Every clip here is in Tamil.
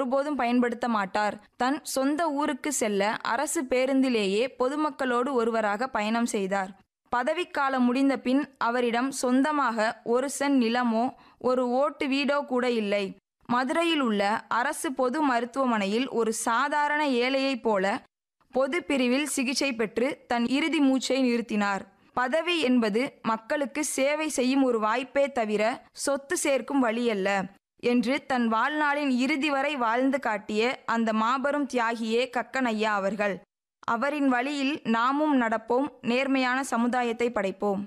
ஒருபோதும் பயன்படுத்த மாட்டார் தன் சொந்த ஊருக்கு செல்ல அரசு பேருந்திலேயே பொதுமக்களோடு ஒருவராக பயணம் செய்தார் பதவிக்காலம் முடிந்த பின் அவரிடம் சொந்தமாக ஒரு சென் நிலமோ ஒரு ஓட்டு வீடோ கூட இல்லை மதுரையில் உள்ள அரசு பொது மருத்துவமனையில் ஒரு சாதாரண ஏழையைப் போல பொது பிரிவில் சிகிச்சை பெற்று தன் இறுதி மூச்சை நிறுத்தினார் பதவி என்பது மக்களுக்கு சேவை செய்யும் ஒரு வாய்ப்பே தவிர சொத்து சேர்க்கும் வழியல்ல என்று தன் வாழ்நாளின் இறுதி வரை வாழ்ந்து காட்டிய அந்த மாபெரும் தியாகியே கக்கனையா அவர்கள் அவரின் வழியில் நாமும் நடப்போம் நேர்மையான சமுதாயத்தை படைப்போம்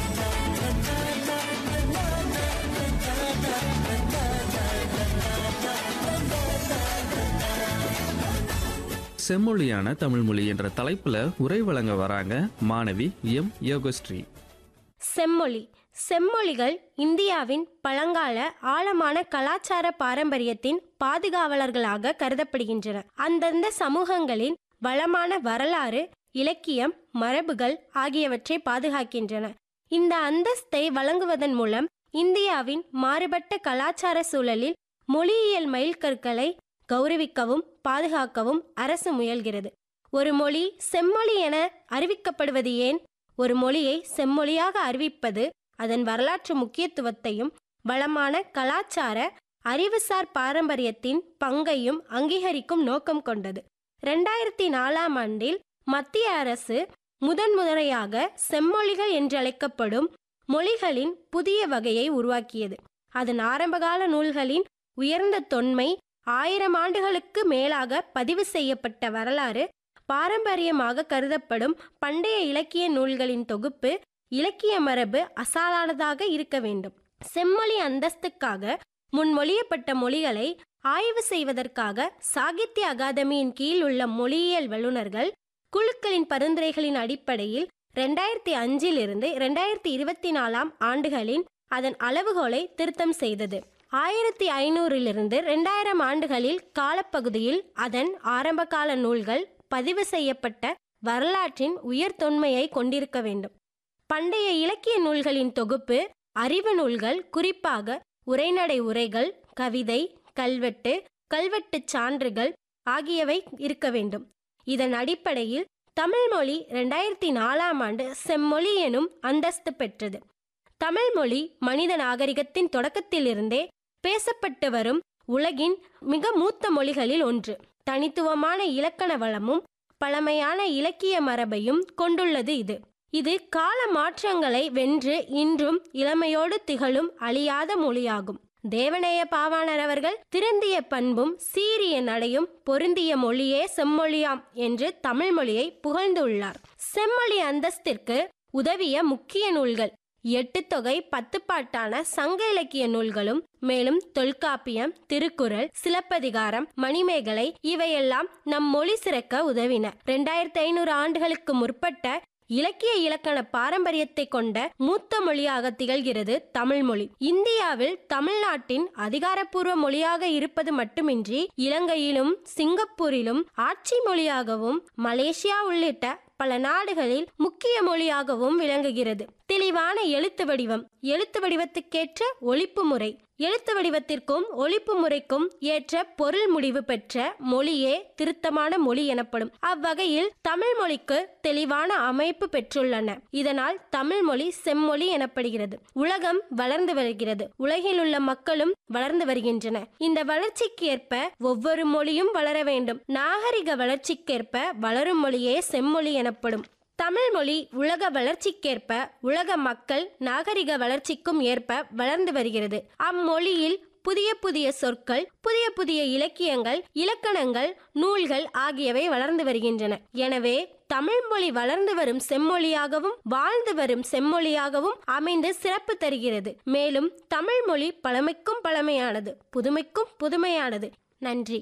செம்மொழியான தமிழ்மொழி என்ற தலைப்புல உரை வழங்க வராங்க மாணவி எம் யோகஸ்ரீ செம்மொழி செம்மொழிகள் இந்தியாவின் பழங்கால ஆழமான கலாச்சார பாரம்பரியத்தின் பாதுகாவலர்களாக கருதப்படுகின்றன அந்தந்த சமூகங்களின் வளமான வரலாறு இலக்கியம் மரபுகள் ஆகியவற்றை பாதுகாக்கின்றன இந்த அந்தஸ்தை வழங்குவதன் மூலம் இந்தியாவின் மாறுபட்ட கலாச்சார சூழலில் மொழியியல் மைல்கற்களை கௌரவிக்கவும் பாதுகாக்கவும் அரசு முயல்கிறது ஒரு மொழி செம்மொழி என அறிவிக்கப்படுவது ஏன் ஒரு மொழியை செம்மொழியாக அறிவிப்பது அதன் வரலாற்று முக்கியத்துவத்தையும் வளமான கலாச்சார அறிவுசார் பாரம்பரியத்தின் பங்கையும் அங்கீகரிக்கும் நோக்கம் கொண்டது ரெண்டாயிரத்தி நாலாம் ஆண்டில் மத்திய அரசு முதன் முறையாக செம்மொழிகள் என்றழைக்கப்படும் மொழிகளின் புதிய வகையை உருவாக்கியது அதன் ஆரம்பகால நூல்களின் உயர்ந்த தொன்மை ஆயிரம் ஆண்டுகளுக்கு மேலாக பதிவு செய்யப்பட்ட வரலாறு பாரம்பரியமாக கருதப்படும் பண்டைய இலக்கிய நூல்களின் தொகுப்பு இலக்கிய மரபு அசாதாரணதாக இருக்க வேண்டும் செம்மொழி அந்தஸ்துக்காக முன்மொழியப்பட்ட மொழிகளை ஆய்வு செய்வதற்காக சாகித்ய அகாதமியின் கீழ் உள்ள மொழியியல் வல்லுநர்கள் குழுக்களின் பரிந்துரைகளின் அடிப்படையில் ரெண்டாயிரத்தி அஞ்சில் இருந்து ரெண்டாயிரத்தி இருபத்தி நாலாம் ஆண்டுகளின் அதன் அளவுகோலை திருத்தம் செய்தது ஆயிரத்தி ஐநூறிலிருந்து ரெண்டாயிரம் ஆண்டுகளில் காலப்பகுதியில் அதன் ஆரம்பகால நூல்கள் பதிவு செய்யப்பட்ட வரலாற்றின் உயர் தொன்மையை கொண்டிருக்க வேண்டும் பண்டைய இலக்கிய நூல்களின் தொகுப்பு அறிவு நூல்கள் குறிப்பாக உரைநடை உரைகள் கவிதை கல்வெட்டு கல்வெட்டுச் சான்றுகள் ஆகியவை இருக்க வேண்டும் இதன் அடிப்படையில் தமிழ்மொழி ரெண்டாயிரத்தி நாலாம் ஆண்டு செம்மொழி எனும் அந்தஸ்து பெற்றது தமிழ்மொழி மனித நாகரிகத்தின் தொடக்கத்திலிருந்தே பேசப்பட்டு வரும் உலகின் மிக மூத்த மொழிகளில் ஒன்று தனித்துவமான இலக்கண வளமும் பழமையான இலக்கிய மரபையும் கொண்டுள்ளது இது இது கால மாற்றங்களை வென்று இன்றும் இளமையோடு திகழும் அழியாத மொழியாகும் தேவநேய பாவாணர் அவர்கள் திருந்திய பண்பும் சீரிய நடையும் பொருந்திய மொழியே செம்மொழியாம் என்று தமிழ் மொழியை புகழ்ந்துள்ளார் செம்மொழி அந்தஸ்திற்கு உதவிய முக்கிய நூல்கள் எட்டு தொகை பத்துப்பாட்டான சங்க இலக்கிய நூல்களும் மேலும் தொல்காப்பியம் திருக்குறள் சிலப்பதிகாரம் மணிமேகலை இவையெல்லாம் நம் மொழி சிறக்க உதவின ரெண்டாயிரத்தி ஐநூறு ஆண்டுகளுக்கு முற்பட்ட இலக்கிய இலக்கண பாரம்பரியத்தை கொண்ட மூத்த மொழியாக திகழ்கிறது தமிழ் மொழி இந்தியாவில் தமிழ்நாட்டின் அதிகாரப்பூர்வ மொழியாக இருப்பது மட்டுமின்றி இலங்கையிலும் சிங்கப்பூரிலும் ஆட்சி மொழியாகவும் மலேசியா உள்ளிட்ட பல நாடுகளில் முக்கிய மொழியாகவும் விளங்குகிறது தெளிவான எழுத்து வடிவம் எழுத்து வடிவத்துக்கேற்ற ஒழிப்பு முறை எழுத்து வடிவத்திற்கும் ஒழிப்பு முறைக்கும் ஏற்ற பொருள் முடிவு பெற்ற மொழியே திருத்தமான மொழி எனப்படும் அவ்வகையில் தமிழ் மொழிக்கு தெளிவான அமைப்பு பெற்றுள்ளன இதனால் தமிழ் மொழி செம்மொழி எனப்படுகிறது உலகம் வளர்ந்து வருகிறது உலகில் உள்ள மக்களும் வளர்ந்து வருகின்றன இந்த வளர்ச்சிக்கு ஏற்ப ஒவ்வொரு மொழியும் வளர வேண்டும் நாகரிக வளர்ச்சிக்கேற்ப வளரும் மொழியே செம்மொழி எனப்படும் தமிழ் மொழி உலக வளர்ச்சிக்கேற்ப உலக மக்கள் நாகரிக வளர்ச்சிக்கும் ஏற்ப வளர்ந்து வருகிறது அம்மொழியில் புதிய புதிய சொற்கள் புதிய புதிய இலக்கியங்கள் இலக்கணங்கள் நூல்கள் ஆகியவை வளர்ந்து வருகின்றன எனவே தமிழ் மொழி வளர்ந்து வரும் செம்மொழியாகவும் வாழ்ந்து வரும் செம்மொழியாகவும் அமைந்து சிறப்பு தருகிறது மேலும் தமிழ் மொழி பழமைக்கும் பழமையானது புதுமைக்கும் புதுமையானது நன்றி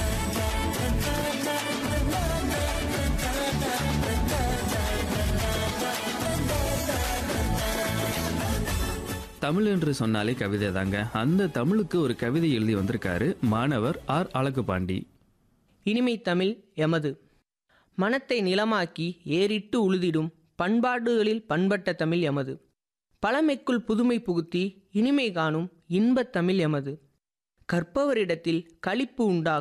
தமிழ் என்று சொன்னாலே கவிதை தாங்க அந்த தமிழுக்கு ஒரு கவிதை எழுதி வந்திருக்காரு மாணவர் ஆர் அழகுபாண்டி இனிமை தமிழ் எமது மனத்தை நிலமாக்கி ஏறிட்டு உழுதிடும் பண்பாடுகளில் பண்பட்ட தமிழ் எமது பழமைக்குள் புதுமை புகுத்தி இனிமை காணும் இன்பத் தமிழ் எமது கற்பவரிடத்தில் களிப்பு உண்டாக்கும்